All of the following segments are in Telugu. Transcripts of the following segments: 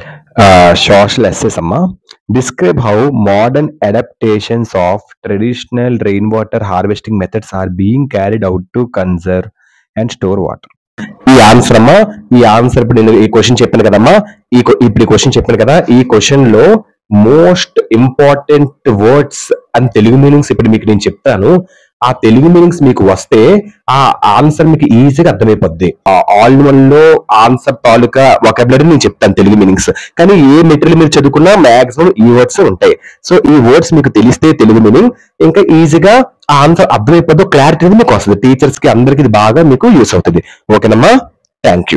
సోషల్ ఎస్సెస్ అమ్మా describe how modern adaptations of traditional rain water harvesting methods are being carried out to conserve and store water ఈ ఆన్సర్ అమ్మా ఈ ఆన్సర్ ఇప్పుడు నేను ఈ క్వశ్చన్ చెప్పాను కదమ్మా ఈ క్వ- ఇప్పుడు ఈ క్వశ్చన్ చెప్పాను కదా ఈ క్వశ్చన్ లో మోస్ట్ ఇంపార్టెంట్ వర్డ్స్ అని తెలుగు మీనింగ్స్ ఇప్పుడు మీకు నేను చెప్తాను ఆ తెలుగు మీనింగ్స్ మీకు వస్తే ఆ ఆన్సర్ మీకు ఈజీగా అర్థమైపోద్ది ఆల్ వన్ లో ఆన్సర్ తాలూకా వొకాబులరీ నేను చెప్తాను తెలుగు మీనింగ్స్ కానీ ఏ మెటీరియల్ మీరు చదువుకున్నా మాక్సిమం ఈ వర్డ్స్ ఉంటాయి సో ఈ వర్డ్స్ మీకు తెలిస్తే తెలుగు మీనింగ్ ఇంకా ఈజీగా ఆ ఆన్సర్ అర్థమైపోద్దో క్లారిటీ అనేది మీకు వస్తుంది టీచర్స్ కి అందరికి ఇది బాగా మీకు యూస్ అవుతుంది ఓకేనమ్మా thank you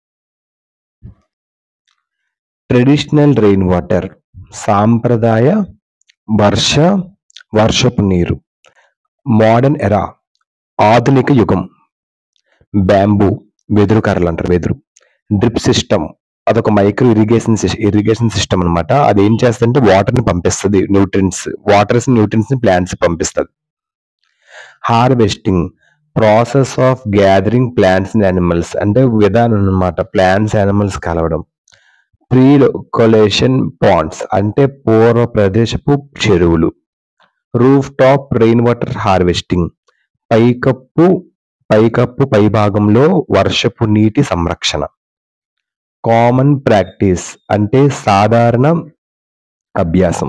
traditional rain water సాంప్రదాయ వర్ష వర్షపు నీరు మోడర్న్ ఎరా ఆధునిక యుగం బ్యాంబూ వెదురు కర్రలు అంటారు వెదురు డ్రిప్ సిస్టమ్ అదొక మైక్రో ఇరిగేషన్ ఇరిగేషన్ సిస్టమ్ అన్నమాట అది ఏం చేస్తుందంటే వాటర్ ని పంపిస్తుంది న్యూట్రిన్స్ వాటర్స్ న్యూట్రిన్స్ ని ప్లాంట్స్ పంపిస్తుంది harvesting process of gathering plants and animals అంటే విధానం అన్నమాట ప్లాంట్స్ యానిమల్స్ కలవడం ప్రీ కొలేషన్ పాండ్స్ అంటే పూర్వ ప్రదేశపు చెరువులు roof top rain water harvesting పైకప్పు పైకప్పు పైభాగంలో వర్షపు నీటి సంరక్షణ కామన్ ప్రాక్టీస్ అంటే సాధారణ అభ్యాసం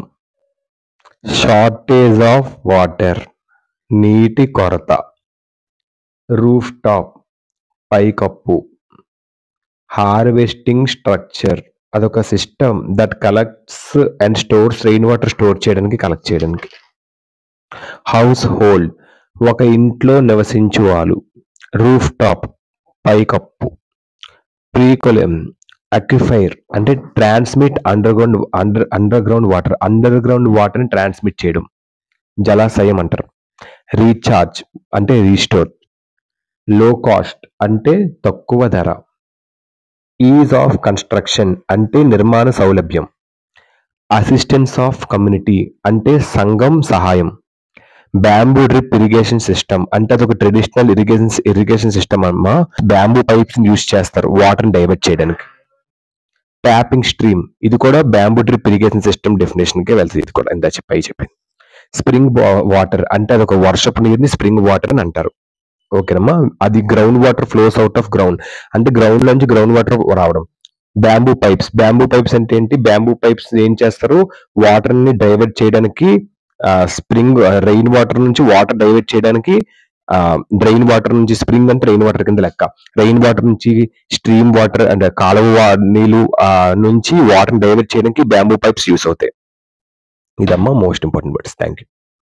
షార్టేజ్ ఆఫ్ వాటర్ నీటి కొరత రూఫ్ టాప్ పైకప్పు హార్వెస్టింగ్ స్ట్రక్చర్ అదొక system that collects and stores rain water store చేయడానికి కలెక్ట్ చేయడానికి హౌస్ హోల్డ్ ఒక ఇంట్లో నివసించు వాళ్ళు రూఫ్ టాప్ పైకప్పు ప్రీకొలెం అక్విఫైర్ అంటే transmit underground under underground water underground వాటర్ని ట్రాన్స్మిట్ చేయడం జలాశయం అంటారు రీఛార్జ్ అంటే రీస్టోర్ లో కాస్ట్ అంటే తక్కువ ధర ఈజ్ ఆఫ్ కన్స్ట్రక్షన్ అంటే నిర్మాణ సౌలభ్యం అసిస్టెన్స్ ఆఫ్ కమ్యూనిటీ అంటే సంఘం సహాయం బ్యాంబూ డ్రిప్ ఇరిగేషన్ సిస్టమ్ అంటే అదొక ట్రెడిషనల్ ఇరిగేషన్ ఇరిగేషన్ సిస్టమ్ అమ్మా బ్యాంబూ పైప్స్ యూజ్ చేస్తారు వాటర్ డైవర్ట్ చేయడానికి ట్యాపింగ్ స్ట్రీమ్ ఇది కూడా bamboo drip irrigation system definition కి వెళ్తుంది ఇది కూడా ఇందా చెప్పి చెప్పింది స్ప్రింగ్ వాటర్ అంటే అదొక వర్షపు నీరుని స్ప్రింగ్ వాటర్ అని అంటారు ఓకేనమ్మా అది ground water flows out of ground అంటే గ్రౌండ్ నుంచి గ్రౌండ్ వాటర్ రావడం బ్యాంబూ పైప్స్ బ్యాంబూ పైప్స్ అంటే ఏంటి బ్యాంబూ పైప్స్ ఏం చేస్తారు వాటర్ ని డైవర్ట్ చేయడానికి స్ప్రింగ్ రెయిన్ వాటర్ నుంచి వాటర్ డైవర్ట్ చేయడానికి డ్రైన్ వాటర్ నుంచి స్ప్రింగ్ అంటే రెయిన్ వాటర్ కింద లెక్క రెయిన్ వాటర్ నుంచి స్ట్రీమ్ వాటర్ అండ్ కాలువ వా- నీళ్లు ఆ, నుంచి వాటర్ డైవర్ట్ చేయడానికి బ్యాంబూ పైప్స్ యూస్ అవుతాయి ఇదమ్మా most important words thank you